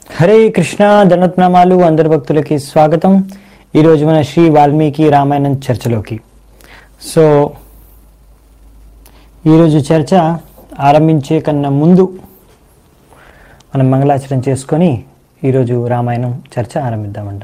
హరే కృష్ణ దండత్నామాలు అందరి భక్తులకి స్వాగతం ఈరోజు మన శ్రీ వాల్మీకి రామాయణం చర్చలోకి సో ఈరోజు చర్చ ఆరంభించే కన్నా ముందు మనం మంగళాచరణ చేసుకొని ఈరోజు రామాయణం చర్చ ఆరంభిద్దామంట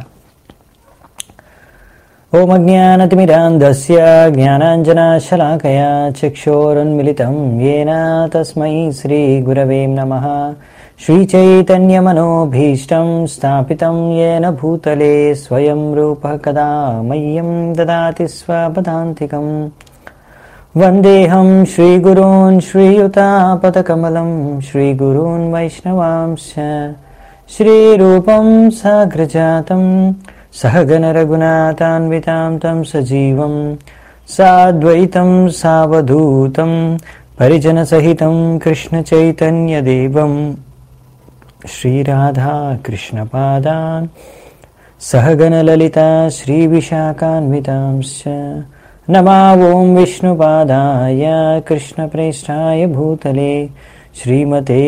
ఓం అజ్ఞానతిమిరాంధస్య జ్ఞానాంజనాశలాకయా చక్షోరున్మిలితం येन తస్మై శ్రీగురవే నమः श्रीचैतन्यमनोभीष्टं स्थापितं येन भूतले स्वयं रूपः कदा मह्यं ददाति स्वपदान्तिकम् वन्देऽहं श्रीगुरून् श्रीयुतापदकमलं श्रीगुरून् वैष्णवांश्च श्रीरूपं साग्रजातं सहगणरघुनाथान्वितां तं सजीवं साद्वैतं सावधूतं परिजनसहितं कृष्णचैतन्यदेवम् श्रीराधा कृष्णपादान् सहगणललिता श्रीविशाखान्वितांश्च नमा ॐ विष्णुपादाय कृष्णप्रेष्ठाय भूतले श्रीमते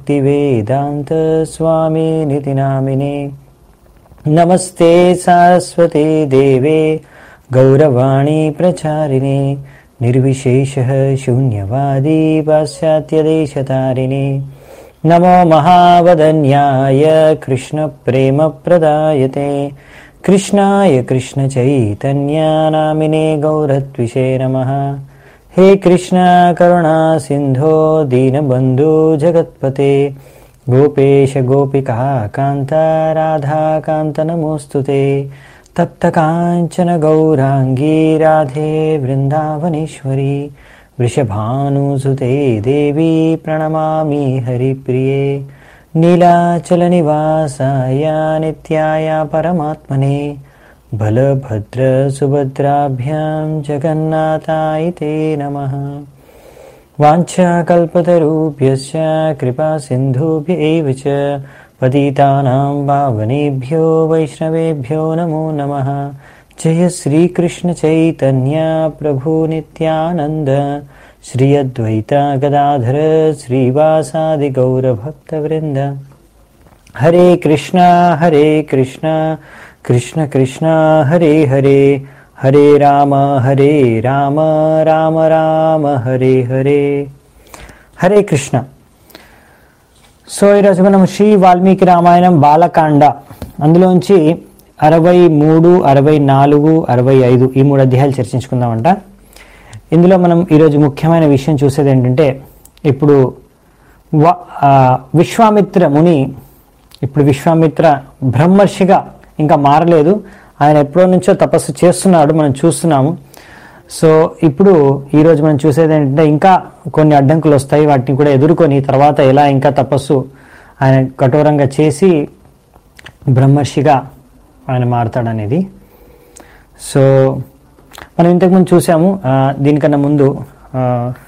भक्तिवेदान्तस्वामिनिति नामिने नमस्ते सारस्वते देवे गौरवाणी प्रचारिणे निर्विशेषः शून्यवादी पाश्चात्यदेशतारिणे नमो महावदन्याय कृष्णप्रेमप्रदायते कृष्णाय कृष्णचैतन्यानामिने गौरत्विषे नमः हे कृष्ण करुणा सिन्धो दीनबन्धु जगत्पते गोपेश गोपिका कान्ता राधाकान्त नमोऽस्तु ते तप्तकाञ्चन गौराङ्गी राधे वृन्दावनेश्वरी वृषभानुसुते देवी प्रणमामि हरिप्रिये नीलाचलनिवासाय नित्याय परमात्मने बलभद्रसुभद्राभ्यां जगन्नाथाय ते नमः वाञ्छाकल्पतरुभ्यश्च कृपासिन्धुभ्य एव च पतितानां पावनेभ्यो वैष्णवेभ्यो नमो नमः जय श्रीकृष्णचैतन्य प्रभु नित्यानन्द श्री अद्वैता गदाधर श्रीवासादिगौरभक्तवृन्द हरे कृष्णा हरे कृष्णा कृष्ण कृष्णा हरे हरे హరే రామ హరే రామ రామ రామ హరే హరే హరే కృష్ణ సో ఈరోజు మనం శ్రీ వాల్మీకి రామాయణం బాలకాండ అందులోంచి అరవై మూడు అరవై నాలుగు అరవై ఐదు ఈ మూడు అధ్యాయాలు చర్చించుకుందామంట ఇందులో మనం ఈరోజు ముఖ్యమైన విషయం చూసేది ఏంటంటే ఇప్పుడు వ ఆ, విశ్వామిత్ర ముని ఇప్పుడు విశ్వామిత్ర బ్రహ్మర్షిగా ఇంకా మారలేదు ఆయన ఎప్పుడో నుంచో తపస్సు చేస్తున్నాడు మనం చూస్తున్నాము సో ఇప్పుడు ఈరోజు మనం చూసేది ఏంటంటే ఇంకా కొన్ని అడ్డంకులు వస్తాయి వాటిని కూడా ఎదుర్కొని తర్వాత ఎలా ఇంకా తపస్సు ఆయన కఠోరంగా చేసి బ్రహ్మర్షిగా ఆయన మారతాడనేది సో మనం ఇంతకుముందు చూసాము ఆ, దీనికన్నా ముందు ఆ,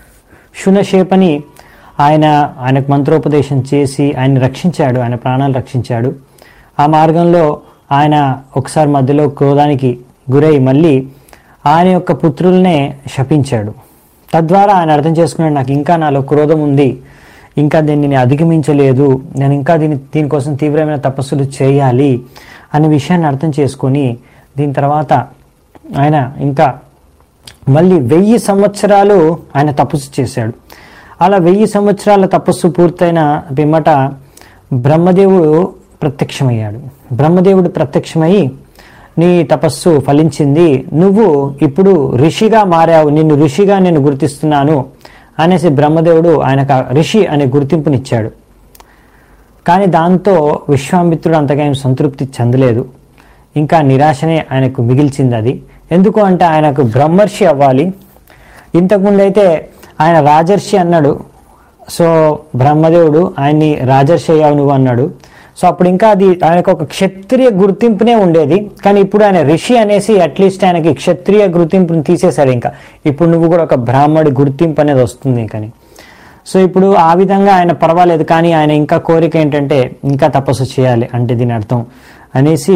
శునశేపని ఆయన ఆయనకు మంత్రోపదేశం చేసి ఆయన రక్షించాడు ఆయన ప్రాణాలు రక్షించాడు ఆ మార్గంలో ఆయన ఒకసారి మధ్యలో క్రోధానికి గురై మళ్ళీ ఆయన యొక్క పుత్రులనే శపించాడు తద్వారా ఆయన అర్థం చేసుకున్నాడు నాకు ఇంకా నాలో క్రోధం ఉంది ఇంకా దీన్ని నేను అధిగమించలేదు నేను ఇంకా దీని దీనికోసం తీవ్రమైన తపస్సులు చేయాలి అనే విషయాన్ని అర్థం చేసుకొని దీని తర్వాత ఆయన ఇంకా మళ్ళీ వెయ్యి సంవత్సరాలు ఆయన తపస్సు చేశాడు అలా వెయ్యి సంవత్సరాల తపస్సు పూర్తయిన పిమ్మట బ్రహ్మదేవుడు ప్రత్యక్షమయ్యాడు బ్రహ్మదేవుడు ప్రత్యక్షమై నీ తపస్సు ఫలించింది నువ్వు ఇప్పుడు ఋషిగా మారావు నిన్ను ఋషిగా నేను గుర్తిస్తున్నాను అనేసి బ్రహ్మదేవుడు ఆయనకు ఆ ఋషి అనే గుర్తింపునిచ్చాడు కానీ దాంతో విశ్వామిత్రుడు అంతగా ఏం సంతృప్తి చెందలేదు ఇంకా నిరాశనే ఆయనకు మిగిల్చింది అది ఎందుకు అంటే ఆయనకు బ్రహ్మర్షి అవ్వాలి ఇంతకుముందు అయితే ఆయన రాజర్షి అన్నాడు సో బ్రహ్మదేవుడు ఆయన్ని రాజర్షి అయ్యావు నువ్వు అన్నాడు సో అప్పుడు ఇంకా అది ఆయనకు ఒక క్షత్రియ గుర్తింపునే ఉండేది కానీ ఇప్పుడు ఆయన ఋషి అనేసి అట్లీస్ట్ ఆయనకి క్షత్రియ గుర్తింపుని తీసేశాడు ఇంకా ఇప్పుడు నువ్వు కూడా ఒక బ్రాహ్మడి గుర్తింపు అనేది వస్తుంది కానీ సో ఇప్పుడు ఆ విధంగా ఆయన పర్వాలేదు కానీ ఆయన ఇంకా కోరిక ఏంటంటే ఇంకా తపస్సు చేయాలి అంటే దీని అర్థం అనేసి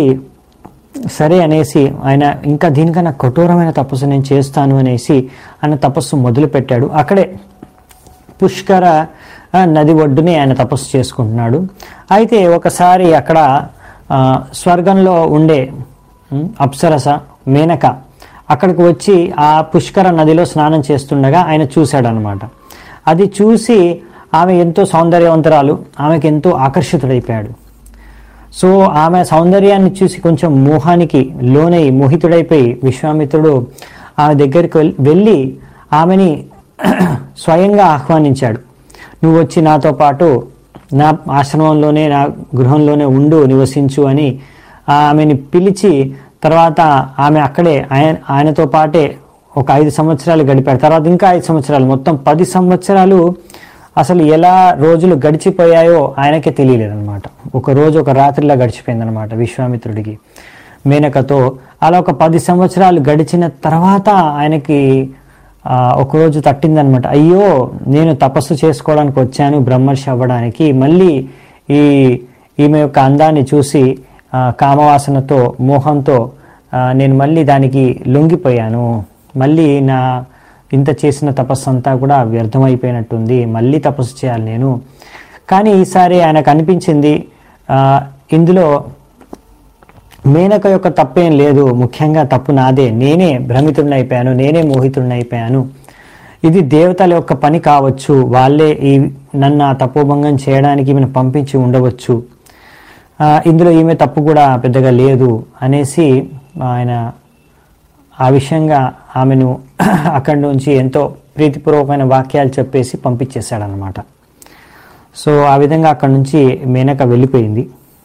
సరే అనేసి ఆయన ఇంకా దీనికన్నా కఠోరమైన తపస్సు నేను చేస్తాను అనేసి ఆయన తపస్సు మొదలు పెట్టాడు అక్కడే పుష్కర ఆ, నది ఒడ్డునే ఆయన తపస్సు చేసుకుంటున్నాడు అయితే ఒకసారి అక్కడ ఆ, స్వర్గంలో ఉండే ఉమ్, అప్సరస మేనక అక్కడికి వచ్చి ఆ పుష్కర నదిలో స్నానం చేస్తుండగా ఆయన చూశాడనమాట అది చూసి ఆమె ఎంతో సౌందర్యవంతురాలు ఆమెకి ఎంతో ఆకర్షితుడైపోయాడు సో ఆమె సౌందర్యాన్ని చూసి కొంచెం మోహానికి లోనై మోహితుడైపోయి విశ్వామిత్రుడు ఆమె దగ్గరికి వెల్- వెళ్ళి ఆమెని స్వయంగా ఆహ్వానించాడు నువ్వు వచ్చి నాతో పాటు నా ఆశ్రమంలోనే నా గృహంలోనే ఉండు నివసించు అని ఆమెని పిలిచి తర్వాత ఆమె అక్కడే ఆయన ఆయనతో పాటే ఒక ఐదు సంవత్సరాలు గడిపాడు తర్వాత ఇంకా ఐదు సంవత్సరాలు మొత్తం పది సంవత్సరాలు అసలు ఎలా రోజులు గడిచిపోయాయో ఆయనకే తెలియలేదన్నమాట ఒక రోజు ఒక రాత్రిలా గడిచిపోయిందనమాట విశ్వామిత్రుడికి మేనకతో అలా ఒక పది సంవత్సరాలు గడిచిన తర్వాత ఆయనకి ఆ, ఒకరోజు తట్టిందనమాట అయ్యో నేను తపస్సు చేసుకోవడానికి వచ్చాను బ్రహ్మర్షి అవ్వడానికి మళ్ళీ ఈ ఈమె యొక్క అందాన్ని చూసి ఆ, కామవాసనతో మోహంతో ఆ, నేను మళ్ళీ దానికి లొంగిపోయాను మళ్ళీ నా ఇంత చేసిన తపస్సు అంతా కూడా వ్యర్థమైపోయినట్టుంది మళ్ళీ తపస్సు చేయాలి నేను కానీ ఈసారి ఆయనకు అనిపించింది ఆ, ఇందులో మేనక యొక్క తప్పేం లేదు ముఖ్యంగా తప్పు నాదే నేనే భ్రమితుడినైపోయాను నేనే మోహితుడినైపోయాను ఇది దేవతల యొక్క పని కావచ్చు వాళ్ళే ఈ నన్ను ఆ తపోభంగం చేయడానికి ఈమెను పంపించి ఉండవచ్చు ఆ, ఇందులో ఈమె తప్పు కూడా పెద్దగా లేదు అనేసి ఆయన ఆ విషయంగా ఆమెను అక్కడి నుంచి ఎంతో ప్రీతిపూర్వకమైన వాక్యాలు చెప్పేసి పంపించేశాడనమాట సో ఆ విధంగా అక్కడి నుంచి మేనక వెళ్ళిపోయింది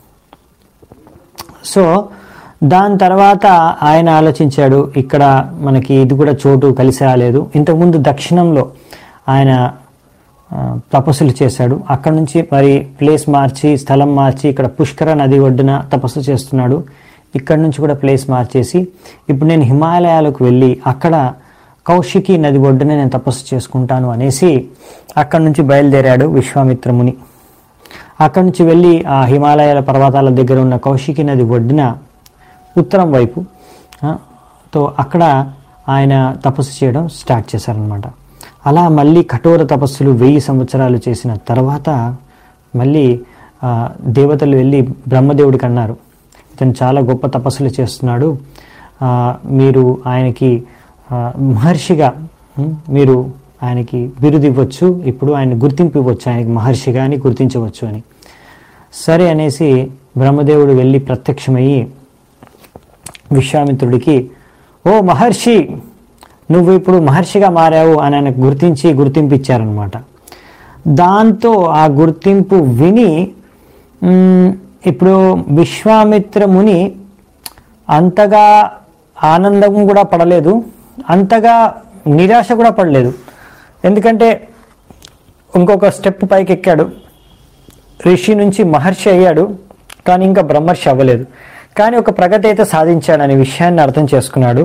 సో దాని తర్వాత ఆయన ఆలోచించాడు ఇక్కడ మనకి ఇది కూడా చోటు కలిసి రాలేదు ఇంతకుముందు దక్షిణంలో ఆయన ఆ, తపస్సులు చేశాడు అక్కడ నుంచి మరి ప్లేస్ మార్చి స్థలం మార్చి ఇక్కడ పుష్కర నది ఒడ్డున తపస్సు చేస్తున్నాడు ఇక్కడ నుంచి కూడా ప్లేస్ మార్చేసి ఇప్పుడు నేను హిమాలయాలకు వెళ్ళి అక్కడ కౌశికి నది ఒడ్డున నేను తపస్సు చేసుకుంటాను అనేసి అక్కడ నుంచి బయలుదేరాడు విశ్వామిత్రముని అక్కడి నుంచి వెళ్ళి ఆ హిమాలయాల పర్వతాల దగ్గర ఉన్న కౌశికి నది ఒడ్డున ఉత్తరం వైపు ఆ, తో అక్కడ ఆయన తపస్సు చేయడం స్టార్ట్ చేశారనమాట అలా మళ్ళీ కఠోర తపస్సులు వెయ్యి సంవత్సరాలు చేసిన తర్వాత మళ్ళీ ఆ, దేవతలు వెళ్ళి బ్రహ్మదేవుడికి అన్నారు ఇతను చాలా గొప్ప తపస్సులు చేస్తున్నాడు ఆ, మీరు ఆయనకి ఆ, మహర్షిగా ఉమ్, మీరు ఆయనకి బిరుదు ఇవ్వచ్చు ఇప్పుడు ఆయన గుర్తింపు ఇవ్వచ్చు ఆయనకి మహర్షిగా అని గుర్తించవచ్చు అని సరే అనేసి బ్రహ్మదేవుడు వెళ్ళి ప్రత్యక్షమయ్యి విశ్వామిత్రుడికి ఓ మహర్షి నువ్వు ఇప్పుడు మహర్షిగా మారావు అని ఆయనకు గుర్తించి గుర్తింపు ఇచ్చారనమాట దాంతో ఆ గుర్తింపు విని మ్, ఇప్పుడు విశ్వామిత్ర ముని అంతగా ఆనందం కూడా పడలేదు అంతగా నిరాశ కూడా పడలేదు ఎందుకంటే ఇంకొక స్టెప్ పైకి ఎక్కాడు ఋషి నుంచి మహర్షి అయ్యాడు కానీ ఇంకా బ్రహ్మర్షి అవ్వలేదు కానీ ఒక ప్రగతి అయితే సాధించాడు అనే విషయాన్ని అర్థం చేసుకున్నాడు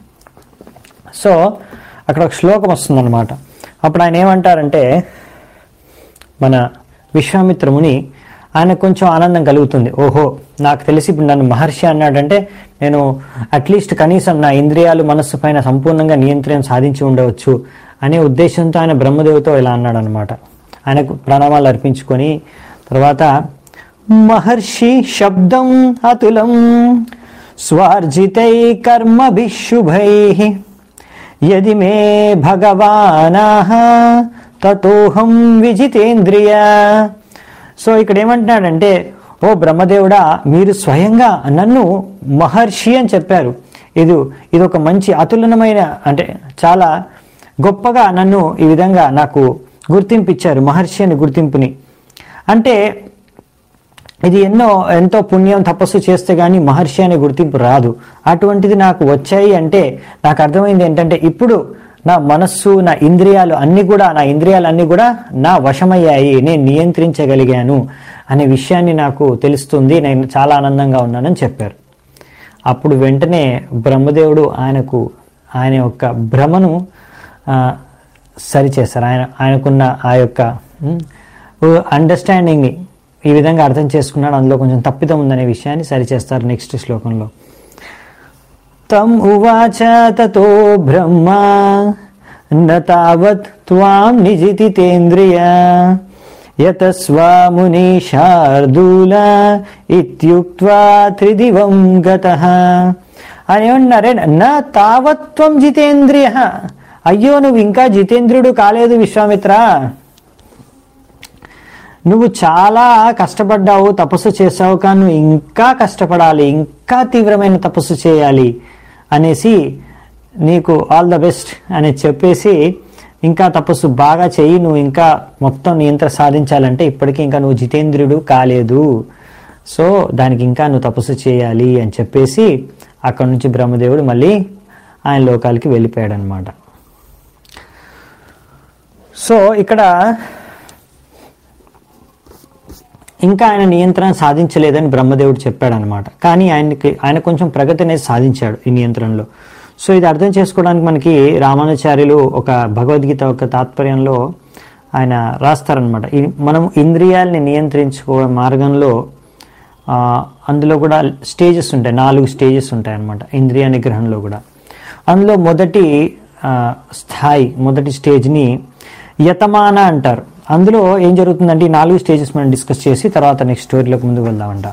సో అక్కడ ఒక శ్లోకం వస్తుందన్నమాట అప్పుడు ఆయన ఏమంటారంటే మన విశ్వామిత్రముని ఆయన కొంచెం ఆనందం కలుగుతుంది ఓహో నాకు తెలిసి ఇప్పుడు నన్ను మహర్షి అన్నాడంటే నేను అట్లీస్ట్ కనీసం నా ఇంద్రియాలు మనస్సు పైన సంపూర్ణంగా నియంత్రణ సాధించి ఉండవచ్చు అనే ఉద్దేశంతో ఆయన బ్రహ్మదేవుతో ఇలా అన్నాడు అనమాట ఆయనకు ప్రణామాలు అర్పించుకొని తర్వాత మహర్షి శబ్దం అతులం స్వార్జితై కర్మభిశుభై యది మే భగవానాహ తతోహం విజితేంద్రియ సో ఇక్కడ ఏమంటున్నాడంటే ఓ బ్రహ్మదేవుడా మీరు స్వయంగా నన్ను మహర్షి అని చెప్పారు ఇది ఇది ఒక మంచి అతులనమైన అంటే చాలా గొప్పగా నన్ను ఈ విధంగా నాకు గుర్తింపు ఇచ్చారు మహర్షి అని గుర్తింపుని అంటే ఇది ఎన్నో ఎంతో పుణ్యం తపస్సు చేస్తే గానీ మహర్షి అనే గుర్తింపు రాదు అటువంటిది నాకు వచ్చాయి అంటే నాకు అర్థమైంది ఏంటంటే ఇప్పుడు నా మనస్సు నా ఇంద్రియాలు అన్ని కూడా నా ఇంద్రియాలు అన్ని కూడా నా వశమయ్యాయి నేను నియంత్రించగలిగాను అనే విషయాన్ని నాకు తెలుస్తుంది నేను చాలా ఆనందంగా ఉన్నానని చెప్పారు అప్పుడు వెంటనే బ్రహ్మదేవుడు ఆయనకు ఆయన యొక్క భ్రమను ఆ, సరిచేస్తారు ఆయన ఆయనకున్న ఆ యొక్క అండర్స్టాండింగ్ని ఈ విధంగా అర్థం చేసుకున్నాడు అందులో కొంచెం తప్పిదం ఉందనే విషయాన్ని సరిచేస్తారు నెక్స్ట్ శ్లోకంలో తం ఉవాచ తతో బ్రహ్మ న తావత్ త్వాం నిజితితేంద్రియ యతస్వాముని శార్దూల ఇత్యుక్త్వా త్రిదివం గత అని ఏమన్నారే నా తావత్వం జితేంద్రియ అయ్యో నువ్వు ఇంకా జితేంద్రుడు కాలేదు విశ్వామిత్ర నువ్వు చాలా కష్టపడ్డావు తపస్సు చేసావు కానీ నువ్వు ఇంకా కష్టపడాలి ఇంకా తీవ్రమైన తపస్సు చేయాలి అనేసి నీకు ఆల్ ద బెస్ట్ అని చెప్పేసి ఇంకా తపస్సు బాగా చెయ్యి నువ్వు ఇంకా మొత్తం నియంత్ర సాధించాలంటే ఇప్పటికీ ఇంకా నువ్వు జితేంద్రుడు కాలేదు సో దానికి ఇంకా నువ్వు తపస్సు చేయాలి అని చెప్పేసి అక్కడి నుంచి బ్రహ్మదేవుడు మళ్ళీ ఆయన లోకాలకి వెళ్ళిపోయాడు అనమాట సో ఇక్కడ ఇంకా ఆయన నియంత్రణ సాధించలేదని బ్రహ్మదేవుడు చెప్పాడనమాట కానీ ఆయనకి ఆయన కొంచెం ప్రగతి అనేది సాధించాడు ఈ నియంత్రణలో సో ఇది అర్థం చేసుకోవడానికి మనకి రామానుచార్యులు ఒక భగవద్గీత ఒక తాత్పర్యంలో ఆయన రాస్తారనమాట ఈ మనం ఇంద్రియాలని నియంత్రించుకో మార్గంలో ఆ, అందులో కూడా స్టేజెస్ ఉంటాయి నాలుగు స్టేజెస్ ఉంటాయి అన్నమాట ఇంద్రియ నిగ్రహంలో కూడా అందులో మొదటి ఆ, స్థాయి మొదటి స్టేజ్ని యతమాన అంటారు అందులో ఏం జరుగుతుందంటే ఈ నాలుగు స్టేజెస్ మనం డిస్కస్ చేసి తర్వాత నెక్స్ట్ స్టోరీలోకి ముందుకు వెళ్దామంట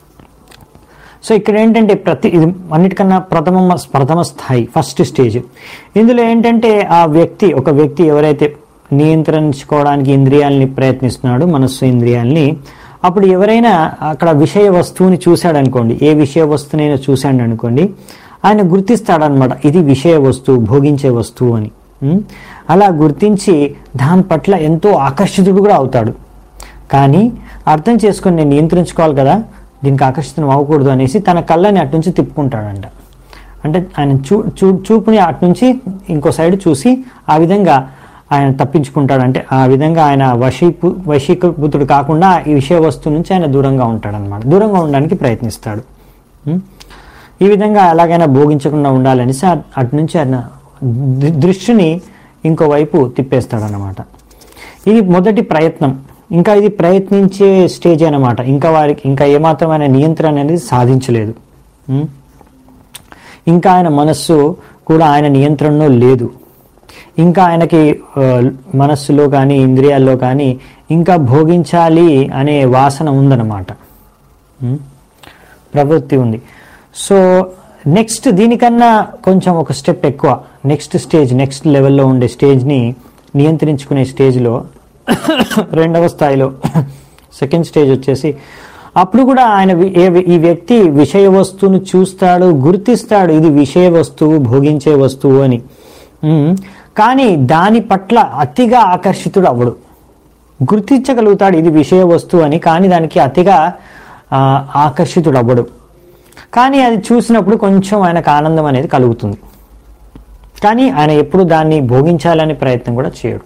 సో ఇక్కడ ఏంటంటే ప్రతి ఇది అన్నిటికన్నా ప్రథమ ప్రథమ స్థాయి ఫస్ట్ స్టేజ్ ఇందులో ఏంటంటే ఆ వ్యక్తి ఒక వ్యక్తి ఎవరైతే నియంత్రించుకోవడానికి ఇంద్రియాలని ప్రయత్నిస్తున్నాడో మనస్సు ఇంద్రియాలని అప్పుడు ఎవరైనా అక్కడ విషయ వస్తువుని చూశాడు అనుకోండి ఏ విషయ వస్తువునైనా చూశాడు అనుకోండి ఆయన గుర్తిస్తాడనమాట ఇది విషయ వస్తువు భోగించే వస్తువు అని ఉం? అలా గుర్తించి దాని పట్ల ఎంతో ఆకర్షితుడు కూడా అవుతాడు కానీ అర్థం చేసుకొని నేను నియంత్రించుకోవాలి కదా దీనికి ఆకర్షితం అవ్వకూడదు అనేసి తన కళ్ళని అటు నుంచి తిప్పుకుంటాడంట అంటే ఆయన చూ చూ చూపుని అటు నుంచి ఇంకో సైడ్ చూసి ఆ విధంగా ఆయన తప్పించుకుంటాడు అంటే ఆ విధంగా ఆయన వశీపు వశీకృతుడు కాకుండా ఈ విషయ వస్తువు నుంచి ఆయన దూరంగా ఉంటాడనమాట దూరంగా ఉండడానికి ప్రయత్నిస్తాడు ఉం? ఈ విధంగా ఎలాగైనా భోగించకుండా ఉండాలనేసి అట్- అటు నుంచి ఆయన దృ- దృష్టిని ఇంకోవైపు తిప్పేస్తాడనమాట ఇది మొదటి ప్రయత్నం ఇంకా ఇది ప్రయత్నించే స్టేజ్ అన్నమాట ఇంకా వారికి ఇంకా ఏమాత్రమైన నియంత్రణ అనేది సాధించలేదు ఉం? ఇంకా ఆయన మనస్సు కూడా ఆయన నియంత్రణలో లేదు ఇంకా ఆయనకి ఆ, మనస్సులో కానీ ఇంద్రియాల్లో కానీ ఇంకా భోగించాలి అనే వాసన ఉందన్నమాట ఉం? ప్రవృత్తి ఉంది సో నెక్స్ట్ దీనికన్నా కొంచెం ఒక స్టెప్ ఎక్కువ నెక్స్ట్ స్టేజ్ నెక్స్ట్ లెవెల్లో ఉండే స్టేజ్ని నియంత్రించుకునే స్టేజ్లో రెండవ స్థాయిలో సెకండ్ స్టేజ్ వచ్చేసి అప్పుడు కూడా ఆయన వి- ఏ- ఈ వ్యక్తి విషయ వస్తువును చూస్తాడు గుర్తిస్తాడు ఇది విషయ వస్తువు భోగించే వస్తువు అని ఉమ్, కానీ దాని పట్ల అతిగా ఆకర్షితుడు అవడు గుర్తించగలుగుతాడు ఇది విషయ వస్తువు అని కానీ దానికి అతిగా ఆ, ఆకర్షితుడు అవ్వడు కానీ అది చూసినప్పుడు కొంచెం ఆయనకు ఆనందం అనేది కలుగుతుంది కానీ ఆయన ఎప్పుడు దాన్ని భోగించాలనే ప్రయత్నం కూడా చేయడు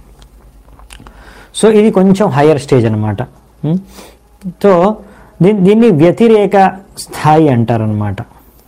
సో ఇది కొంచెం హయ్యర్ స్టేజ్ అనమాట సో దీన్ని దీన్ని వ్యతిరేక స్థాయి అంటారనమాట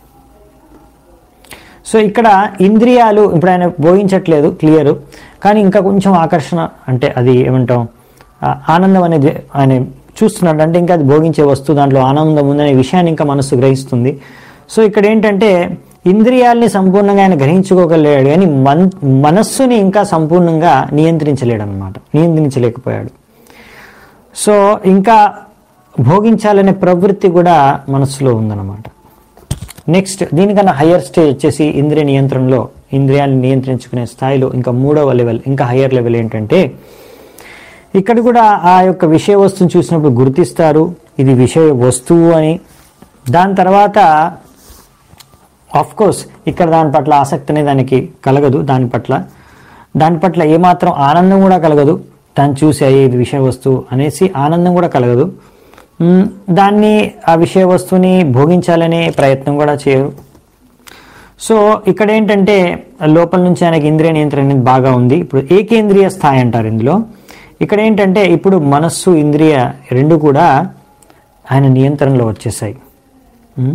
సో ఇక్కడ ఇంద్రియాలు ఇప్పుడు ఆయన భోగించట్లేదు క్లియర్ కానీ ఇంకా కొంచెం ఆకర్షణ అంటే అది ఏమంటాం ఆ ఆనందం అనేది ఆయన చూస్తున్నాడు అంటే ఇంకా అది భోగించే వస్తువు దాంట్లో ఆనందం ఉందనే విషయాన్ని ఇంకా మనస్సు గ్రహిస్తుంది సో ఇక్కడ ఏంటంటే ఇంద్రియాల్ని సంపూర్ణంగా ఆయన గ్రహించుకోగలిగాడు కానీ మన్ మనస్సుని ఇంకా సంపూర్ణంగా నియంత్రించలేడు అనమాట నియంత్రించలేకపోయాడు సో ఇంకా భోగించాలనే ప్రవృత్తి కూడా మనస్సులో ఉందన్నమాట నెక్స్ట్ దీనికన్నా హయ్యర్ స్టేజ్ వచ్చేసి ఇంద్రియ నియంత్రణలో ఇంద్రియాలను నియంత్రించుకునే స్థాయిలో ఇంకా మూడవ లెవెల్ ఇంకా హయ్యర్ లెవెల్ ఏంటంటే ఇక్కడ కూడా ఆ యొక్క విషయ వస్తువుని చూసినప్పుడు గుర్తిస్తారు ఇది విషయ వస్తువు అని దాని తర్వాత ఆఫ్ కోర్స్ ఇక్కడ దాని పట్ల ఆసక్తి అనేది దానికి కలగదు దాని పట్ల దాని పట్ల ఏమాత్రం ఆనందం కూడా కలగదు దాన్ని చూసి అయ్యే ఇది విషయ వస్తువు అనేసి ఆనందం కూడా కలగదు మ్, దాన్ని ఆ విషయ వస్తువుని భోగించాలనే ప్రయత్నం కూడా చేయరు సో ఇక్కడ ఏంటంటే లోపల నుంచి ఆయనకి ఇంద్రియ నియంత్రణ అనేది బాగా ఉంది ఇప్పుడు ఏకేంద్రియ స్థాయి అంటారు ఇందులో ఇక్కడ ఏంటంటే ఇప్పుడు మనస్సు ఇంద్రియ రెండు కూడా ఆయన నియంత్రణలో వచ్చేసాయి ఉం?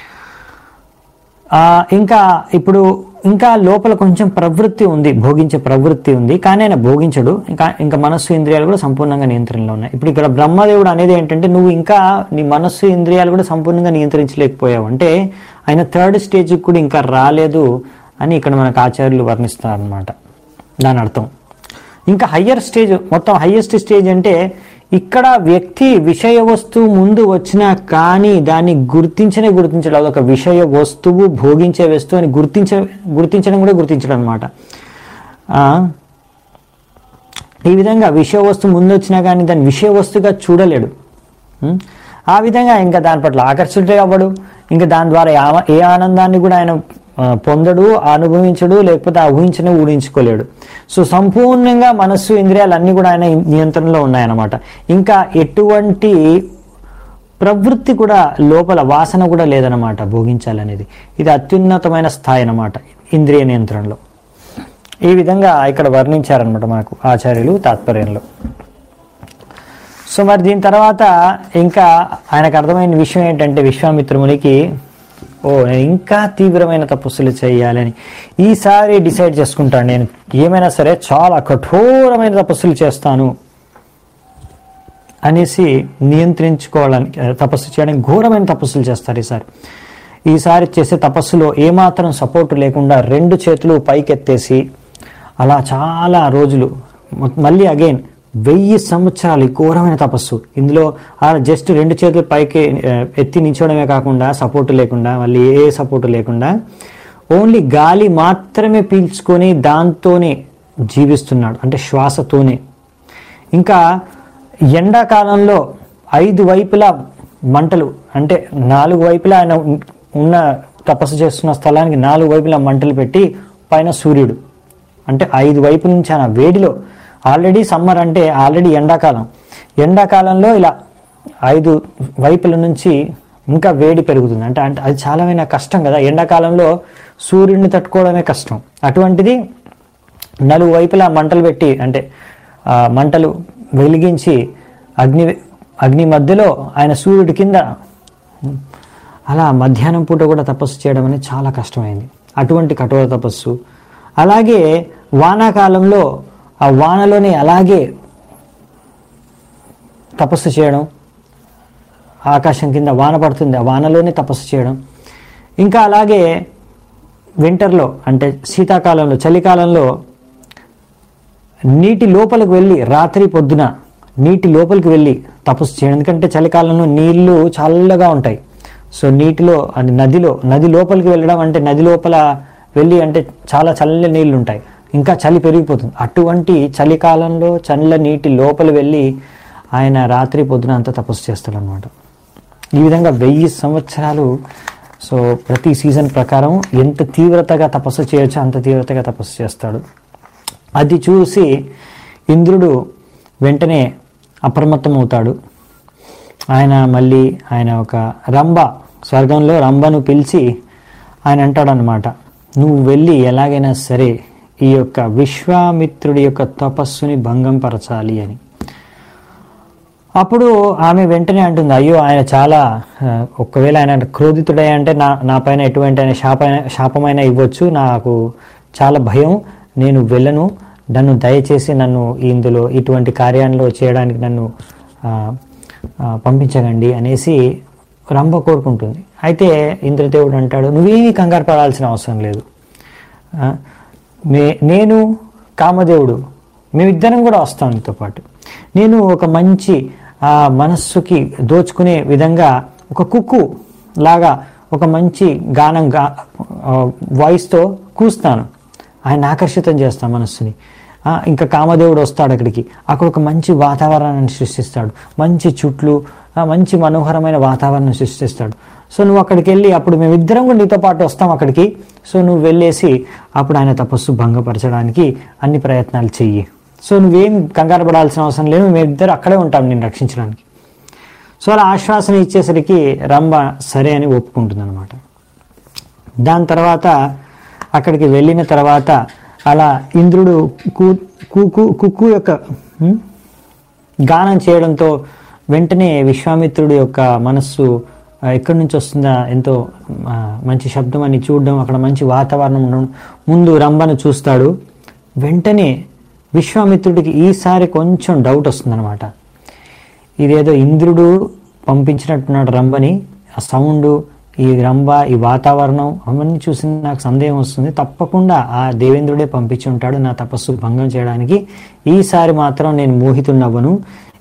ఆ, ఇంకా ఇప్పుడు ఇంకా లోపల కొంచెం ప్రవృత్తి ఉంది భోగించే ప్రవృత్తి ఉంది కానీ ఆయన భోగించడు ఇంకా ఇంకా మనస్సు ఇంద్రియాలు కూడా సంపూర్ణంగా నియంత్రణలో ఉన్నాయి ఇప్పుడు ఇక్కడ బ్రహ్మదేవుడు అనేది ఏంటంటే నువ్వు ఇంకా నీ మనస్సు ఇంద్రియాలు కూడా సంపూర్ణంగా నియంత్రించలేకపోయావు అంటే ఆయన థర్డ్ స్టేజ్కి కూడా ఇంకా రాలేదు అని ఇక్కడ మనకు ఆచార్యులు వర్ణిస్తారు అనమాట దాని అర్థం ఇంకా హయ్యర్ స్టేజ్ మొత్తం హయ్యెస్ట్ స్టేజ్ అంటే ఇక్కడ వ్యక్తి విషయ వస్తువు ముందు వచ్చినా కానీ దాన్ని గుర్తించనే గుర్తించడం అదొక విషయ వస్తువు భోగించే వస్తువు అని గుర్తించ గుర్తించడం కూడా గుర్తించడం అనమాట ఈ విధంగా విషయ వస్తువు ముందు వచ్చినా కానీ దాన్ని విషయ వస్తువుగా చూడలేడు ఉం? ఆ విధంగా ఇంకా దాని పట్ల ఆకర్షితుడే అవ్వడు ఇంకా దాని ద్వారా యా- ఏ ఆనందాన్ని కూడా ఆయన ఆ, పొందడు అనుభవించడు లేకపోతే ఆ ఊహించని ఊహించుకోలేడు సో సంపూర్ణంగా మనస్సు ఇంద్రియాలు అన్నీ కూడా ఆయన నియంత్రణలో ఉన్నాయన్నమాట ఇంకా ఎటువంటి ప్రవృత్తి కూడా లోపల వాసన కూడా లేదనమాట భోగించాలనేది ఇది అత్యున్నతమైన స్థాయి అన్నమాట ఇంద్రియ నియంత్రణలో ఈ విధంగా ఇక్కడ వర్ణించారనమాట మనకు ఆచార్యులు తాత్పర్యంలో సో మరి దీని తర్వాత ఇంకా ఆయనకు అర్థమైన విషయం ఏంటంటే విశ్వామిత్రమునికి ఓ నేను ఇంకా తీవ్రమైన తపస్సులు చేయాలని ఈసారి డిసైడ్ చేసుకుంటాను నేను ఏమైనా సరే చాలా కఠోరమైన తపస్సులు చేస్తాను అనేసి నియంత్రించుకోవడానికి ఆ, తపస్సు చేయడానికి ఘోరమైన తపస్సులు చేస్తారు ఈసారి ఈసారి చేసే తపస్సులో ఏమాత్రం సపోర్ట్ లేకుండా రెండు చేతులు పైకెత్తేసి అలా చాలా రోజులు మొ- మళ్ళీ అగైన్ వెయ్యి సంవత్సరాలు ఈ ఘోరమైన తపస్సు ఇందులో ఆ జస్ట్ రెండు చేతులు పైకి ఆ, ఎత్తి నించోవడమే కాకుండా సపోర్ట్ లేకుండా మళ్ళీ ఏ సపోర్ట్ లేకుండా ఓన్లీ గాలి మాత్రమే పీల్చుకొని దాంతోనే జీవిస్తున్నాడు అంటే శ్వాసతోనే ఇంకా ఎండాకాలంలో ఐదు వైపులా మంటలు అంటే నాలుగు వైపులా ఆయన ఉన్- ఉన్న తపస్సు చేస్తున్న స్థలానికి నాలుగు వైపులా మంటలు పెట్టి పైన సూర్యుడు అంటే ఐదు వైపుల నుంచి ఆయన వేడిలో ఆల్రెడీ సమ్మర్ అంటే ఆల్రెడీ ఎండాకాలం ఎండాకాలంలో ఇలా ఐదు వైపుల నుంచి ఇంకా వేడి పెరుగుతుంది అంటే అంటే అది చాలా కష్టం కదా ఎండాకాలంలో సూర్యుడిని తట్టుకోవడమే కష్టం అటువంటిది నలుగు వైపులా మంటలు పెట్టి అంటే ఆ మంటలు వెలిగించి అగ్ని అగ్ని మధ్యలో ఆయన సూర్యుడి కింద అలా మధ్యాహ్నం పూట కూడా తపస్సు చేయడం అనేది చాలా కష్టమైంది అటువంటి కఠోర తపస్సు అలాగే వానాకాలంలో ఆ వానలోనే అలాగే తపస్సు చేయడం ఆకాశం కింద వాన పడుతుంది ఆ వానలోనే తపస్సు చేయడం ఇంకా అలాగే వింటర్లో అంటే శీతాకాలంలో చలికాలంలో నీటి లోపలికి వెళ్ళి రాత్రి పొద్దున నీటి లోపలికి వెళ్ళి తపస్సు చేయడం ఎందుకంటే చలికాలంలో నీళ్లు చల్లగా ఉంటాయి సో నీటిలో అది నదిలో నది లోపలికి వెళ్ళడం అంటే నది లోపల వెళ్ళి అంటే చాలా చల్ల నీళ్లు ఉంటాయి ఇంకా చలి పెరిగిపోతుంది అటువంటి చలికాలంలో చల్ల నీటి లోపల వెళ్ళి ఆయన రాత్రి పొద్దున అంతా తపస్సు చేస్తాడు అనమాట ఈ విధంగా వెయ్యి సంవత్సరాలు సో ప్రతి సీజన్ ప్రకారం ఎంత తీవ్రతగా తపస్సు చేయొచ్చో అంత తీవ్రతగా తపస్సు చేస్తాడు అది చూసి ఇంద్రుడు వెంటనే అప్రమత్తం అవుతాడు ఆయన మళ్ళీ ఆయన ఒక రంభ స్వర్గంలో రంభను పిలిచి ఆయన అంటాడనమాట నువ్వు వెళ్ళి ఎలాగైనా సరే ఈ యొక్క విశ్వామిత్రుడి యొక్క తపస్సుని భంగం పరచాలి అని అప్పుడు ఆమె వెంటనే అంటుంది అయ్యో ఆయన చాలా ఆ, ఒకవేళ ఆయన క్రోధితుడై అంటే నా నా పైన ఎటువంటి ఆయన శాపమైన శాపమైన ఇవ్వచ్చు నాకు చాలా భయం నేను వెళ్ళను నన్ను దయచేసి నన్ను ఇందులో ఇటువంటి కార్యాల్లో చేయడానికి నన్ను ఆ, ఆ, పంపించకండి అనేసి రంభ కోరుకుంటుంది అయితే ఇంద్రదేవుడు అంటాడు నువ్వేమీ కంగారు పడాల్సిన అవసరం లేదు ఆ, మే నేను కామదేవుడు మేమిద్దరం కూడా వస్తాం నీతో పాటు నేను ఒక మంచి ఆ మనస్సుకి దోచుకునే విధంగా ఒక కుక్కు లాగా ఒక మంచి గానం గా వాయిస్తో కూస్తాను ఆయన ఆకర్షితం చేస్తాను మనస్సుని ఆ, ఇంకా కామదేవుడు వస్తాడు అక్కడికి అక్కడ ఒక మంచి వాతావరణాన్ని సృష్టిస్తాడు మంచి చుట్లు ఆ, మంచి మనోహరమైన వాతావరణం సృష్టిస్తాడు సో నువ్వు అక్కడికి వెళ్ళి అప్పుడు మేమిద్దరం కూడా నీతో పాటు వస్తాం అక్కడికి సో నువ్వు వెళ్ళేసి అప్పుడు ఆయన తపస్సు భంగపరచడానికి అన్ని ప్రయత్నాలు చెయ్యి సో నువ్వేం కంగారు పడాల్సిన అవసరం లేదు మేమిద్దరు అక్కడే ఉంటాం నేను రక్షించడానికి సో అలా ఆశ్వాసన ఇచ్చేసరికి రంభ సరే అని ఒప్పుకుంటుంది అనమాట దాని తర్వాత అక్కడికి వెళ్ళిన తర్వాత అలా ఇంద్రుడు కు కుకు కుక్కు యొక్క హ్మ్? గానం చేయడంతో వెంటనే విశ్వామిత్రుడి యొక్క మనస్సు ఆ, ఎక్కడి నుంచి వస్తుందా ఎంతో ఆ, మంచి శబ్దం అని చూడడం అక్కడ మంచి వాతావరణం ఉండడం ముందు రంభను చూస్తాడు వెంటనే విశ్వామిత్రుడికి ఈసారి కొంచెం డౌట్ వస్తుందన్నమాట ఇదేదో ఇంద్రుడు పంపించినట్టున్నాడు రంభని ఆ సౌండ్ ఈ రంభ ఈ వాతావరణం అవన్నీ చూసి నాకు సందేహం వస్తుంది తప్పకుండా ఆ దేవేంద్రుడే పంపించి ఉంటాడు నా తపస్సు భంగం చేయడానికి ఈసారి మాత్రం నేను మోహితున్నవ్వను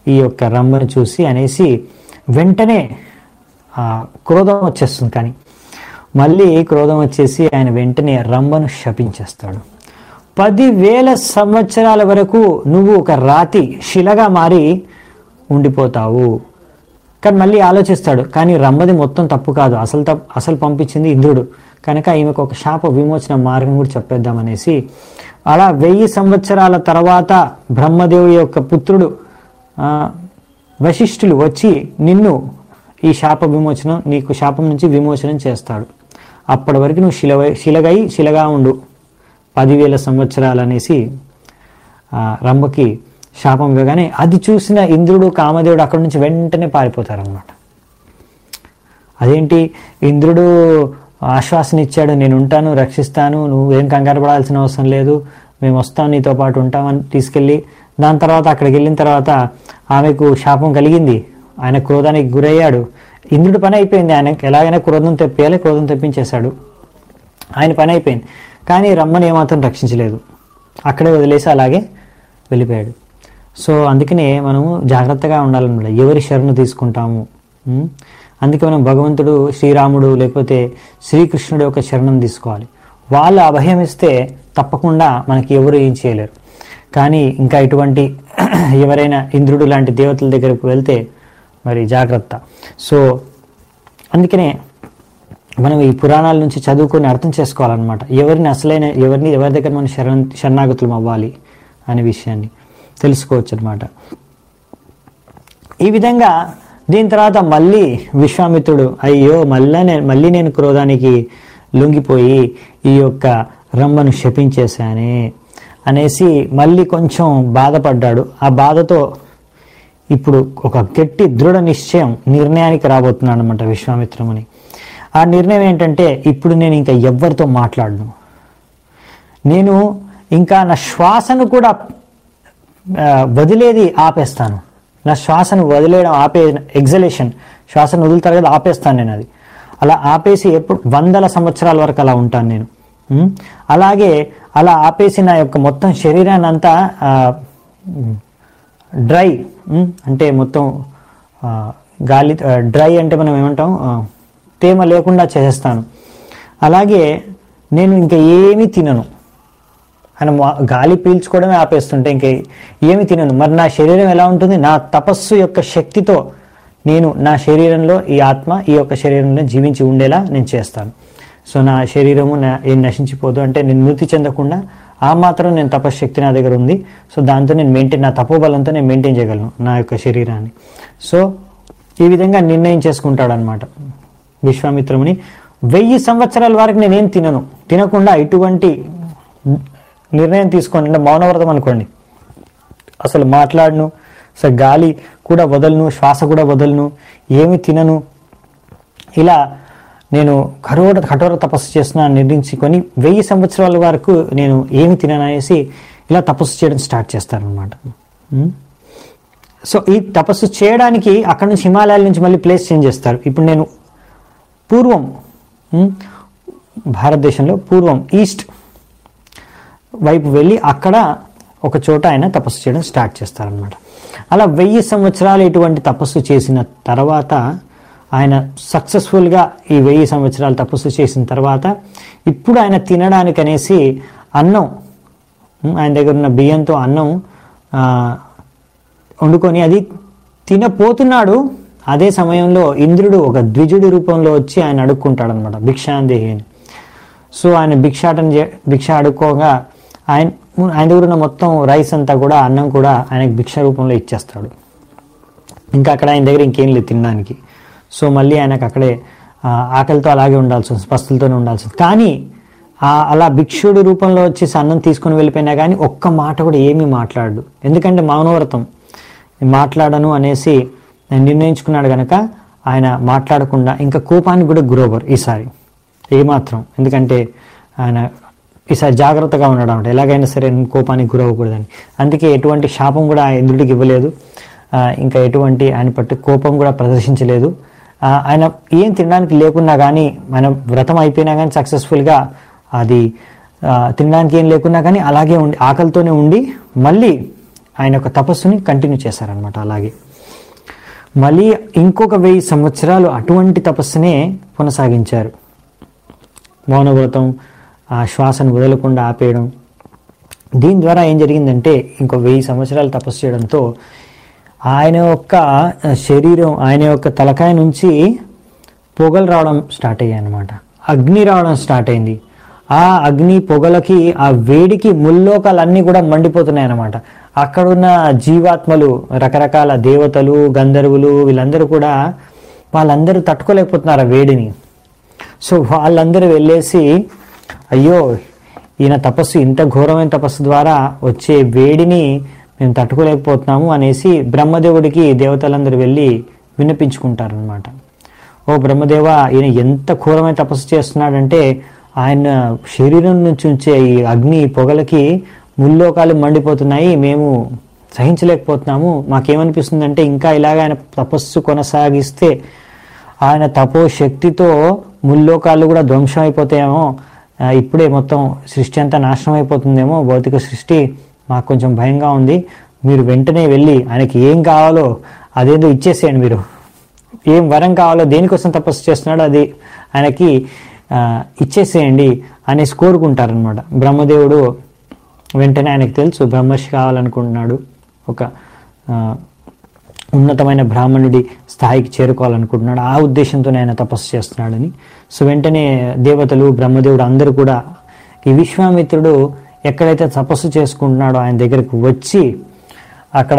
ఈ యొక్క రంభను చూసి అనేసి వెంటనే ఆ, క్రోధం వచ్చేస్తుంది కానీ మళ్ళీ క్రోధం వచ్చేసి ఆయన వెంటనే రంభను శపించేస్తాడు పదివేల సంవత్సరాల వరకు నువ్వు ఒక రాతి శిలగా మారి ఉండిపోతావు కానీ మళ్ళీ ఆలోచిస్తాడు కానీ రంభది మొత్తం తప్పు కాదు అసలు తప్పు అసలు పంపించింది ఇంద్రుడు కనుక ఈమెకు ఒక శాప విమోచన మార్గం కూడా చెప్పేద్దామనేసి అలా వెయ్యి సంవత్సరాల తర్వాత బ్రహ్మదేవుడి యొక్క పుత్రుడు ఆ, వశిష్ఠులు వచ్చి నిన్ను ఈ శాప విమోచనం నీకు శాపం నుంచి విమోచనం చేస్తాడు అప్పటి వరకు నువ్వు శిలవై శిలగై శిలగా ఉండు పదివేల సంవత్సరాలు అనేసి ఆ, రంభకి శాపం ఇవ్వగానే అది చూసిన ఇంద్రుడు కామదేవుడు అక్కడి నుంచి వెంటనే పారిపోతారనమాట అదేంటి ఇంద్రుడు ఆశ్వాసన ఇచ్చాడు నేను ఉంటాను రక్షిస్తాను నువ్వు ఏం కంగారు పడాల్సిన అవసరం లేదు మేము వస్తాం నీతో పాటు ఉంటామని తీసుకెళ్ళి దాని తర్వాత అక్కడికి వెళ్ళిన తర్వాత ఆమెకు శాపం కలిగింది ఆయన క్రోధానికి గురయ్యాడు ఇంద్రుడి పని అయిపోయింది ఆయనకి ఎలాగైనా క్రోధం తెప్పియాలి క్రోధం తెప్పించేశాడు ఆయన పని అయిపోయింది కానీ రమ్మని ఏమాత్రం రక్షించలేదు అక్కడే వదిలేసి అలాగే వెళ్ళిపోయాడు సో అందుకనే మనము జాగ్రత్తగా ఉండాలన్నమాట ఎవరి శరణు తీసుకుంటాము ఉం? అందుకే మనం భగవంతుడు శ్రీరాముడు లేకపోతే శ్రీకృష్ణుడు యొక్క శరణం తీసుకోవాలి వాళ్ళు అభయం ఇస్తే తప్పకుండా మనకి ఎవరు ఏం చేయలేరు కానీ ఇంకా ఇటువంటి ఎవరైనా ఇంద్రుడు లాంటి దేవతల దగ్గరకు వెళ్తే మరి జాగ్రత్త సో అందుకనే మనం ఈ పురాణాల నుంచి చదువుకొని అర్థం చేసుకోవాలన్నమాట ఎవరిని అసలైన ఎవరిని ఎవరి దగ్గర మనం శరణ శరణాగతులం అవ్వాలి అనే విషయాన్ని తెలుసుకోవచ్చు అనమాట ఈ విధంగా దీని తర్వాత మళ్ళీ విశ్వామిత్రుడు అయ్యో మళ్ళీ నేను మళ్ళీ నేను క్రోధానికి లొంగిపోయి ఈ యొక్క రంభను శపించేశానే అనేసి మళ్ళీ కొంచెం బాధపడ్డాడు ఆ బాధతో ఇప్పుడు ఒక గట్టి దృఢ నిశ్చయం నిర్ణయానికి రాబోతున్నాడు అనమాట విశ్వామిత్రముని ఆ నిర్ణయం ఏంటంటే ఇప్పుడు నేను ఇంకా ఎవ్వరితో మాట్లాడను నేను ఇంకా నా శ్వాసను కూడా ఆ, వదిలేది ఆపేస్తాను నా శ్వాసను వదిలేయడం ఆపే ఎగ్జలేషన్ శ్వాసను వదులుతారు కదా ఆపేస్తాను నేను అది అలా ఆపేసి ఎప్పుడు వందల సంవత్సరాల వరకు అలా ఉంటాను నేను ఉం? అలాగే అలా ఆపేసి నా యొక్క మొత్తం శరీరాన్ని అంతా ఆ, డ్రై ఉం? అంటే మొత్తం ఆ, గాలి ఆ, డ్రై అంటే మనం ఏమంటాం ఆ, తేమ లేకుండా చేసేస్తాను అలాగే నేను ఇంకా ఏమీ తినను ఆయన మా- గాలి పీల్చుకోవడమే ఆపేస్తుంటే ఇంకా ఏమి తినను మరి నా శరీరం ఎలా ఉంటుంది నా తపస్సు యొక్క శక్తితో నేను నా శరీరంలో ఈ ఆత్మ ఈ యొక్క శరీరంలో జీవించి ఉండేలా నేను చేస్తాను సో నా శరీరము నా ఏం నశించిపోదు అంటే నేను మృతి చెందకుండా ఆ మాత్రం నేను తపశ్శక్తి నా దగ్గర ఉంది సో దాంతో నేను మెయింటైన్ నా తపోబలంతో నేను మెయింటైన్ చేయగలను నా యొక్క శరీరాన్ని సో ఈ విధంగా నిర్ణయం చేసుకుంటాడు అనమాట విశ్వామిత్రముని వెయ్యి సంవత్సరాల వరకు నేనేం తినను తినకుండా ఇటువంటి నిర్ణయం తీసుకోండి అంటే మౌనవ్రతం అనుకోండి అసలు మాట్లాడను అసలు గాలి కూడా వదలను శ్వాస కూడా వదలను ఏమి తినను ఇలా నేను కఠోర కఠోర తపస్సు చేస్తున్నా నిర్ణయించుకొని వెయ్యి సంవత్సరాల వరకు నేను ఏమి తినను అనేసి ఇలా తపస్సు చేయడం స్టార్ట్ చేస్తారనమాట సో ఈ తపస్సు చేయడానికి అక్కడ నుంచి హిమాలయాల నుంచి మళ్ళీ ప్లేస్ చేంజ్ చేస్తారు ఇప్పుడు నేను పూర్వం ఉమ్, భారతదేశంలో పూర్వం ఈస్ట్ వైపు వెళ్ళి అక్కడ ఒక చోట ఆయన తపస్సు చేయడం స్టార్ట్ చేస్తారనమాట అలా వెయ్యి సంవత్సరాలు ఇటువంటి తపస్సు చేసిన తర్వాత ఆయన సక్సెస్ఫుల్గా ఈ వెయ్యి సంవత్సరాలు తపస్సు చేసిన తర్వాత ఇప్పుడు ఆయన తినడానికి అనేసి అన్నం ఉమ్, ఆయన దగ్గర ఉన్న బియ్యంతో అన్నం ఆ, వండుకొని అది తినపోతున్నాడు అదే సమయంలో ఇంద్రుడు ఒక ద్విజుడి రూపంలో వచ్చి ఆయన అడుక్కుంటాడు అనమాట భిక్షాందేహి అని సో ఆయన భిక్షాటన చే భిక్ష అడుక్కోగా ఆయన ఆయన దగ్గర ఉన్న మొత్తం రైస్ అంతా కూడా అన్నం కూడా ఆయనకు భిక్ష రూపంలో ఇచ్చేస్తాడు ఇంకా అక్కడ ఆయన దగ్గర ఇంకేం లేదు తినడానికి సో మళ్ళీ ఆయనకు అక్కడే ఆ, ఆకలితో అలాగే ఉండాల్సి వస్తుంది పస్తులతోనే ఉండాల్సి వస్తుంది కానీ ఆ అలా భిక్షుడి రూపంలో వచ్చేసి అన్నం తీసుకుని వెళ్ళిపోయినా కానీ ఒక్క మాట కూడా ఏమీ మాట్లాడు ఎందుకంటే మౌనవ్రతం మాట్లాడను అనేసి నిర్ణయించుకున్నాడు కనుక ఆయన మాట్లాడకుండా ఇంకా కోపానికి కూడా గురవ్వరు ఈసారి ఏమాత్రం ఎందుకంటే ఆయన ఈసారి జాగ్రత్తగా ఉండడం అంటే ఎలాగైనా సరే నేను కోపానికి గురవ్వకూడదని అందుకే ఎటువంటి శాపం కూడా ఆ ఇంద్రుడికి ఇవ్వలేదు ఆ, ఇంకా ఎటువంటి ఆయన పట్టు కోపం కూడా ప్రదర్శించలేదు ఆ, ఆయన ఏం తినడానికి లేకున్నా కానీ మన వ్రతం అయిపోయినా కానీ సక్సెస్ఫుల్గా అది ఆ, తినడానికి ఏం లేకున్నా కానీ అలాగే ఉండి ఆకలితోనే ఉండి మళ్ళీ ఆయన యొక్క తపస్సుని కంటిన్యూ చేశారనమాట అలాగే మళ్ళీ ఇంకొక వెయ్యి సంవత్సరాలు అటువంటి తపస్సునే కొనసాగించారు మౌనవ్రతం ఆ శ్వాసను వదలకుండా ఆపేయడం దీని ద్వారా ఏం జరిగిందంటే ఇంకో వెయ్యి సంవత్సరాలు తపస్సు చేయడంతో ఆయన యొక్క శరీరం ఆయన యొక్క తలకాయ నుంచి పొగలు రావడం స్టార్ట్ అయ్యాయి అనమాట అగ్ని రావడం స్టార్ట్ అయింది ఆ అగ్ని పొగలకి ఆ వేడికి ముల్లోకాలన్నీ కూడా మండిపోతున్నాయి అనమాట అక్కడున్న జీవాత్మలు రకరకాల దేవతలు గంధర్వులు వీళ్ళందరూ కూడా వాళ్ళందరూ తట్టుకోలేకపోతున్నారు ఆ వేడిని సో వాళ్ళందరూ వెళ్ళేసి అయ్యో ఈయన తపస్సు ఇంత ఘోరమైన తపస్సు ద్వారా వచ్చే వేడిని మేము తట్టుకోలేకపోతున్నాము అనేసి బ్రహ్మదేవుడికి దేవతలందరూ వెళ్ళి విన్నపించుకుంటారనమాట ఓ బ్రహ్మదేవ ఈయన ఎంత ఘోరమైన తపస్సు చేస్తున్నాడంటే ఆయన శరీరం నుంచి ఉంచే ఈ అగ్ని పొగలకి ముల్లోకాలు మండిపోతున్నాయి మేము సహించలేకపోతున్నాము మాకేమనిపిస్తుందంటే ఇంకా ఇలాగ ఆయన తపస్సు కొనసాగిస్తే ఆయన తపో శక్తితో ముల్లోకాలు కూడా ధ్వంసం అయిపోతాయేమో ఆ, ఇప్పుడే మొత్తం సృష్టి అంతా నాశనం అయిపోతుందేమో భౌతిక సృష్టి మాకు కొంచెం భయంగా ఉంది మీరు వెంటనే వెళ్ళి ఆయనకి ఏం కావాలో అదేదో ఇచ్చేసేయండి మీరు ఏం వరం కావాలో దేనికోసం తపస్సు చేస్తున్నాడో అది ఆయనకి ఆ, ఇచ్చేసేయండి అనేసి కోరుకుంటారనమాట బ్రహ్మదేవుడు వెంటనే ఆయనకు తెలుసు బ్రహ్మర్షి కావాలనుకుంటున్నాడు ఒక ఆ, ఉన్నతమైన బ్రాహ్మణుడి స్థాయికి చేరుకోవాలనుకుంటున్నాడు ఆ ఉద్దేశంతోనే ఆయన తపస్సు చేస్తున్నాడని సో వెంటనే దేవతలు బ్రహ్మదేవుడు అందరూ కూడా ఈ విశ్వామిత్రుడు ఎక్కడైతే తపస్సు చేసుకుంటున్నాడో ఆయన దగ్గరకు వచ్చి అక్కడ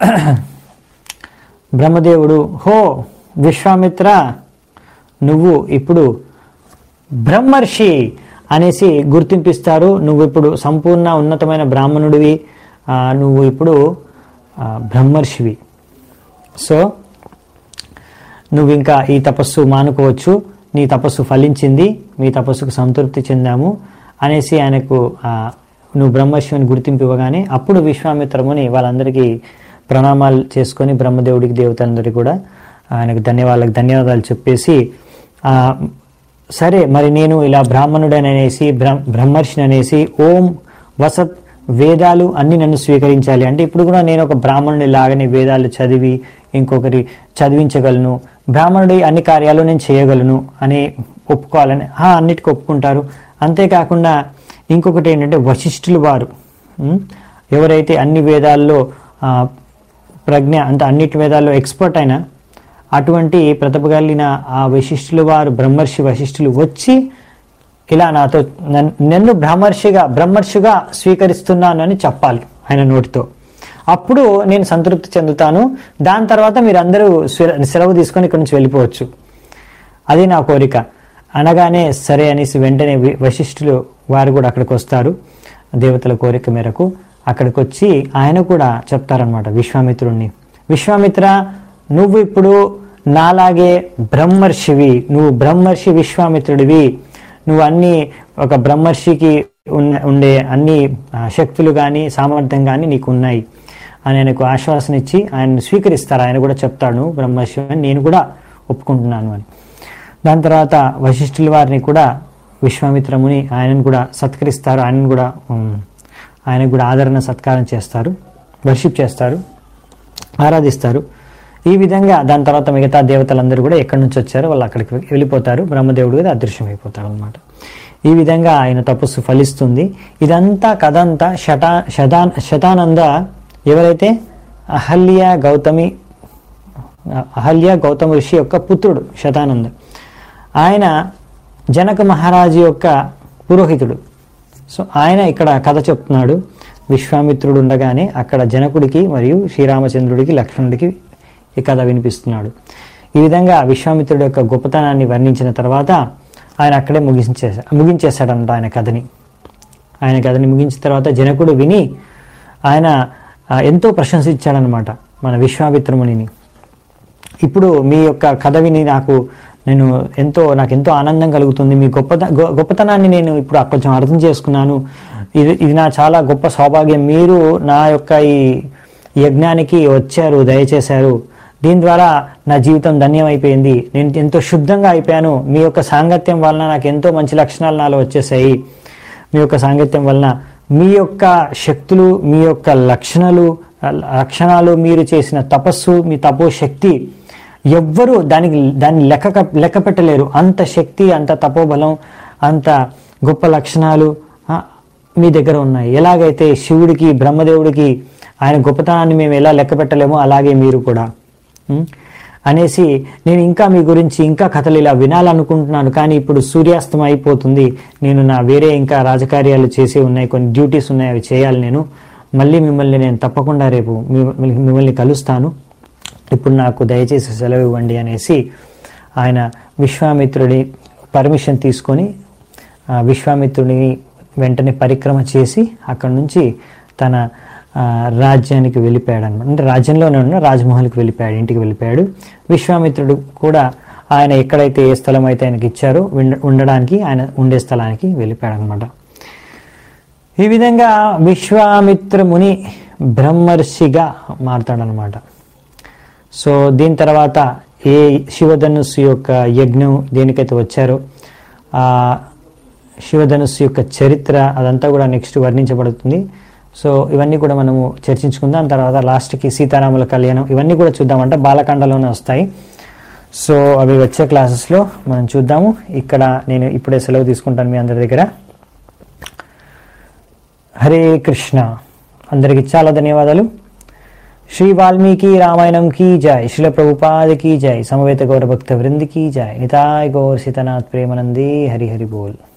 బ్రహ్మదేవుడు హో విశ్వామిత్ర నువ్వు ఇప్పుడు బ్రహ్మర్షి అనేసి గుర్తింపిస్తారు నువ్వు ఇప్పుడు సంపూర్ణ ఉన్నతమైన బ్రాహ్మణుడివి ఆ, నువ్వు ఇప్పుడు ఆ, బ్రహ్మర్షివి సో నువ్వు ఇంకా ఈ తపస్సు మానుకోవచ్చు నీ తపస్సు ఫలించింది మీ తపస్సుకు సంతృప్తి చెందాము అనేసి ఆయనకు ఆ, నువ్వు బ్రహ్మశివుని గుర్తింపు ఇవ్వగానే అప్పుడు విశ్వామిత్రముని వాళ్ళందరికీ ప్రణామాలు చేసుకొని బ్రహ్మదేవుడికి దేవతలందరికీ కూడా ఆయనకు ధన్యవాదాలకు ధన్యవాదాలు చెప్పేసి ఆ, సరే మరి నేను ఇలా బ్రాహ్మణుడని అనేసి బ్రహ్మ బ్రహ్మర్షిని అనేసి ఓం వసత్ వేదాలు అన్ని నన్ను స్వీకరించాలి అంటే ఇప్పుడు కూడా నేను ఒక బ్రాహ్మణుడి లాగానే వేదాలు చదివి ఇంకొకరి చదివించగలను బ్రాహ్మణుడి అన్ని కార్యాలు నేను చేయగలను అని ఒప్పుకోవాలని ఆ, అన్నిటికీ ఒప్పుకుంటారు అంతేకాకుండా ఇంకొకటి ఏంటంటే వశిష్ఠులు వారు ఉం? ఎవరైతే అన్ని వేదాల్లో ఆ, ప్రజ్ఞ అంటే అన్నిటి వేదాల్లో ఎక్స్పర్ట్ అయినా అటువంటి ప్రతిభ కలిగిన ఆ వశిష్ఠులు వారు బ్రహ్మర్షి వశిష్ఠులు వచ్చి ఇలా నాతో నన్- నన్ను బ్రహ్మర్షిగా బ్రహ్మర్షిగా స్వీకరిస్తున్నాను అని చెప్పాలి ఆయన నోటితో అప్పుడు నేను సంతృప్తి చెందుతాను దాని తర్వాత మీరు అందరూ సెల- సెలవు తీసుకొని ఇక్కడి నుంచి వెళ్ళిపోవచ్చు అది నా కోరిక అనగానే సరే అనేసి వెంటనే వి- వశిష్ఠులు వారు కూడా అక్కడికి వస్తారు దేవతల కోరిక మేరకు అక్కడికి వచ్చి ఆయన కూడా చెప్తారనమాట విశ్వామిత్రుణ్ణి విశ్వామిత్ర నువ్వు ఇప్పుడు నాలాగే బ్రహ్మర్షివి నువ్వు బ్రహ్మర్షి విశ్వామిత్రుడివి నువ్వు అన్ని ఒక బ్రహ్మర్షికి ఉన్న ఉండే అన్ని ఆ, శక్తులు కానీ సామర్థ్యం కానీ నీకు ఉన్నాయి అని ఆయనకు ఆశ్వాసన ఇచ్చి ఆయన స్వీకరిస్తారు ఆయన కూడా చెప్తాడు బ్రహ్మర్షి అని నేను కూడా ఒప్పుకుంటున్నాను అని దాని తర్వాత వశిష్ఠుల వారిని కూడా విశ్వామిత్రముని ఆయనను కూడా సత్కరిస్తారు ఆయనను కూడా ఉమ్, ఆయనకు కూడా ఆదరణ సత్కారం చేస్తారు వర్షిప్ చేస్తారు ఆరాధిస్తారు ఈ విధంగా దాని తర్వాత మిగతా దేవతలందరూ కూడా ఎక్కడి నుంచి వచ్చారో వాళ్ళు అక్కడికి వెళ్ళిపోతారు బ్రహ్మదేవుడు కూడా అదృశ్యమైపోతాడు అనమాట ఈ విధంగా ఆయన తపస్సు ఫలిస్తుంది ఇదంతా కథ అంతా శతా శతా శతానంద ఎవరైతే అహల్య గౌతమి అహల్య గౌతమ ఋషి యొక్క పుత్రుడు శతానంద ఆయన జనక మహారాజు యొక్క పురోహితుడు సో ఆయన ఇక్కడ కథ చెప్తున్నాడు విశ్వామిత్రుడు ఉండగానే అక్కడ జనకుడికి మరియు శ్రీరామచంద్రుడికి లక్ష్మణుడికి ఈ కథ వినిపిస్తున్నాడు ఈ విధంగా విశ్వామిత్రుడి యొక్క గొప్పతనాన్ని వర్ణించిన తర్వాత ఆయన అక్కడే ముగించేసా ముగించేశాడంట ఆయన కథని ఆయన కథని ముగించిన తర్వాత జనకుడు విని ఆయన ఆ, ఎంతో ప్రశంసించాడనమాట మన విశ్వామిత్రమునిని ఇప్పుడు మీ యొక్క కథ విని నాకు నేను ఎంతో నాకు ఎంతో ఆనందం కలుగుతుంది మీ గొప్పత గొ- గొప్పతనాన్ని నేను ఇప్పుడు కొంచెం అర్థం చేసుకున్నాను ఇది ఇది నా చాలా గొప్ప సౌభాగ్యం మీరు నా యొక్క ఈ యజ్ఞానికి వచ్చారు దయచేశారు దీని ద్వారా నా జీవితం ధన్యమైపోయింది నేను ఎంతో శుద్ధంగా అయిపోయాను మీ యొక్క సాంగత్యం వలన నాకు ఎంతో మంచి లక్షణాలు నాలో వచ్చేసాయి మీ యొక్క సాంగత్యం వలన మీ యొక్క శక్తులు మీ యొక్క లక్షణాలు లక్షణాలు మీరు చేసిన తపస్సు మీ తపోశక్తి ఎవ్వరూ దానికి దాన్ని లెక్క లెక్క పెట్టలేరు అంత శక్తి అంత తపోబలం అంత గొప్ప లక్షణాలు ఆ, మీ దగ్గర ఉన్నాయి ఎలాగైతే శివుడికి బ్రహ్మదేవుడికి ఆయన గొప్పతనాన్ని మేము ఎలా లెక్క పెట్టలేమో అలాగే మీరు కూడా ఉం? అనేసి నేను ఇంకా మీ గురించి ఇంకా కథలు ఇలా వినాలనుకుంటున్నాను కానీ ఇప్పుడు సూర్యాస్తం అయిపోతుంది నేను నా వేరే ఇంకా రాజకార్యాలు చేసి ఉన్నాయి కొన్ని డ్యూటీస్ ఉన్నాయి అవి చేయాలి నేను మళ్ళీ మిమ్మల్ని నేను తప్పకుండా రేపు మిమ్మల్ని మిమ్మల్ని కలుస్తాను ఇప్పుడు నాకు దయచేసి సెలవు ఇవ్వండి అనేసి ఆయన విశ్వామిత్రుడి పర్మిషన్ తీసుకొని ఆ విశ్వామిత్రుడిని వెంటనే పరిక్రమ చేసి అక్కడి నుంచి తన ఆ, రాజ్యానికి వెళ్ళిపోయాడు అనమాట అంటే రాజ్యంలోనే ఉన్న రాజమహల్కి వెళ్ళిపోయాడు ఇంటికి వెళ్ళిపోయాడు విశ్వామిత్రుడు కూడా ఆయన ఎక్కడైతే ఏ స్థలం అయితే ఆయనకి ఇచ్చారో ఉండ- ఉండడానికి ఆయన ఉండే స్థలానికి వెళ్ళిపోయాడు అనమాట ఈ విధంగా విశ్వామిత్ర ముని బ్రహ్మర్షిగా మారతాడనమాట సో దీని తర్వాత ఏ శివధనుస్సు యొక్క యజ్ఞం దేనికైతే వచ్చారో ఆ శివధనుస్సు యొక్క చరిత్ర అదంతా కూడా నెక్స్ట్ వర్ణించబడుతుంది సో ఇవన్నీ కూడా మనము చర్చించుకుందాం తర్వాత లాస్ట్కి సీతారాముల కళ్యాణం ఇవన్నీ కూడా చూద్దామంటే బాలకాండలోనే వస్తాయి సో అవి వచ్చే క్లాసెస్లో మనం చూద్దాము ఇక్కడ నేను ఇప్పుడే సెలవు తీసుకుంటాను మీ అందరి దగ్గర హరే కృష్ణ అందరికీ చాలా ధన్యవాదాలు శ్రీ వాల్మీకి రామాయణం కీ జై శిల ప్రభుపాద కీ జై సమవేత గౌర భక్త వృంది కీ జై నితాయ్ గౌర్ సీతనాథ్ ప్రేమనంది హరి హరి బోల్